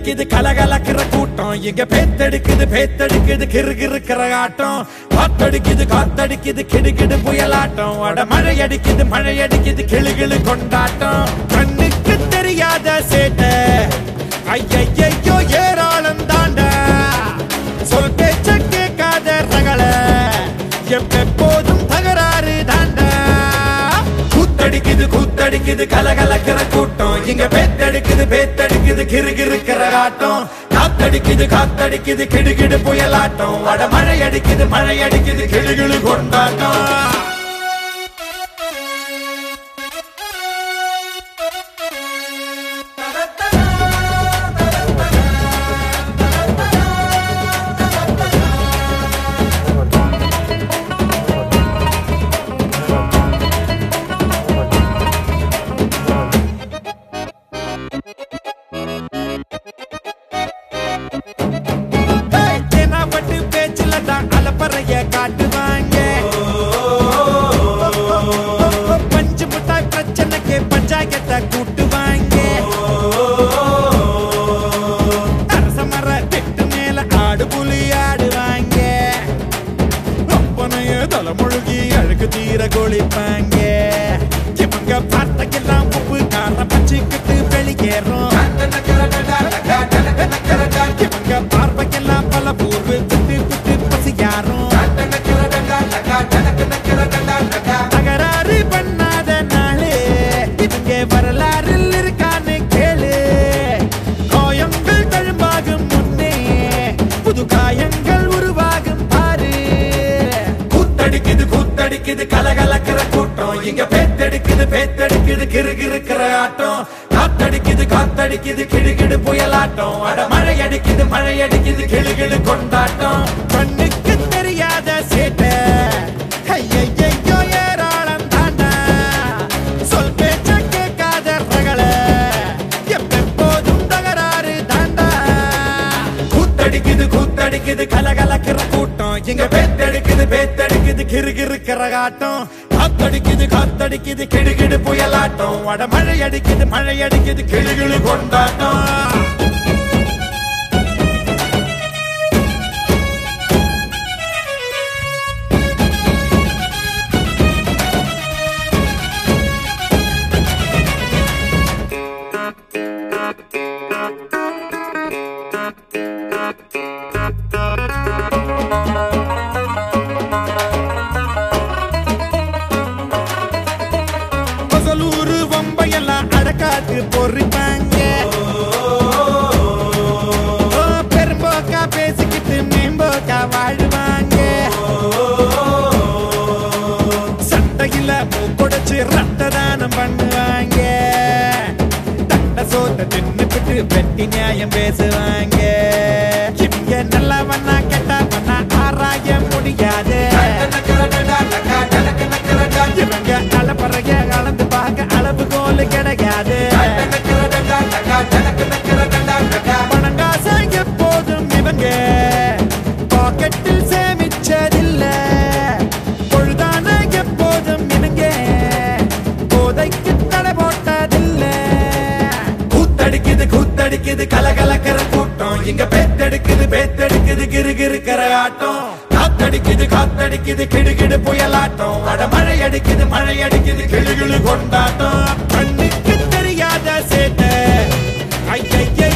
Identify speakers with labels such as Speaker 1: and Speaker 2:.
Speaker 1: கூத்தடிக்குது கலகலக்கிற கூட்டம் இங்க பேத்தடிக்குது பேத்தடிக்குது கிறு கிறுக்கிற ஆட்டம் காத்தடிக்குது காத்தடிக்குது கிடுகிடு புயலாட்டம் அட மழை அடிக்குது மழை அடிக்குது கிளு கிளு கொண்டாட்டம் கண்ணுக்கு தெரியாத சேட்டை ஐயையோ ஏராளம் தாண்டா சொல் பேச்ச கேட்காத ரகள எப்போதும் தகராறு தாண்டா கூத்தடிக்குது கூத்தடிக்குது கலகலக்கிற கூட்டம் இங்க பேத்தடிக்குது பேத்தடிக்குது கிறு கிறுக்கிற ஆட்டம் காத்தடிக்குது காத்தடிக்குது கிடுகிடு புயலாட்டம் அட மழை அடிக்குது மழை அடிக்குது கிளுகிளு கொண்டாட்டம் தேனாப்பட்டு பேச்சுல தான் அலப்பறைய காட்டுவாங்க பஞ்சு முட்டாய் பிரச்சனைக்கு பஞ்சாயத்தை கூட்டுவாங்க அரச மர கெட்டு மேல ஆடு புலி ஆடுவாங்க அப்பனைய தலைமுழுகி அழுக்கு தீர கொளிப்பாங்க இவங்க வார்த்தைக்கெல்லாம் உப்பு காரம் பச்சுக்கிட்டு வெளியேறும் இவங்க பார்வைக்கெல்லாம் பல பூர்வு விட்டு விட்டு பசியாரும் தகராறு பண்ணாத நாளே இவங்க வரலாறில் இருக்கான்னு கேளு காயங்கள் தழும்பாகும் முன்னே புது காயங்கள் உருவாகும் பாரு கூத்தடிக்குது கூத்தடிக்குது கலகலக்கிற கூட்டம் இங்க பேத்தடிக்குது பேத்தடிக்குது கிறு கிறுக்கிற ஆட்டம் காத்தடிக்குது காத்தடிக்குது கிடுகிடு புயலாட்டம் அட மழை அடிக்குது மழை அடிக்குது கிளுகிளு கொண்டாட்டம் கண்ணுக்கு தெரியாத சேட்டை ஐயையோ ஏராளம் தாண்டா சொல் பேச்ச கேட்காத ரகள எப்போதும் தகராறு தாண்டா கூத்தடிக்குது கூத்தடிக்குது கலகலக்கிற கூட்டம் இங்க பேத்தடிக்குது பேத்தடிக்குது கிறு கிறுக்கிற ஆட்டம் காத்தடிக்குது காத்தடிக்குது கிடுகிடு புயலாட்டம் அட மழை அடிக்குது மழை அடிக்குது கிளுகிளு கொண்டாட்டம் பசலூரு வம்பையெல்லாம் அடக்காத்து பொறிப்பாங்க ஓ, பெரும்போக்கா பேசிக்கிட்டு மேம்போக்கா வாழ்வாங்க சட்டையில மூக்குடைச்சு ரத்த தானம் பண்ணுவாங்க தண்ட சோத்த தின்னுபிட்டு வெட்டி நியாயம் பேசுவாங்க இங்க நல்லவனா கெட்டவனா ஆராய முடியாது இவங்க அளப்பறைய அளந்து பார்க்க அளவுகோல் கிடையாது பணங்காசை எப்போதும் இவங்க பாக்கெட்டில் சேமிச்சதில்ல பொழுதான எப்போதும் இவங்க போதைக்கு தடை போட்டதில்ல கூத்தடிக்குது கூத்தடிக்குது கலகலக்கிற கூட்டம் இங்க பேத்தடிக்குது பேத்தடிக்குது கிறு கிறுக்கிற ஆட்டம் காத்தடிக்குது காத்தடிக்குது கிடுகிடு புயலாட்டம் அட மழை அடிக்குது மழை அடிக்குது கிளுகிளு கொண்டாட்டம் கண்ணுக்கு தெரியாத சேட்டை ஐயையோ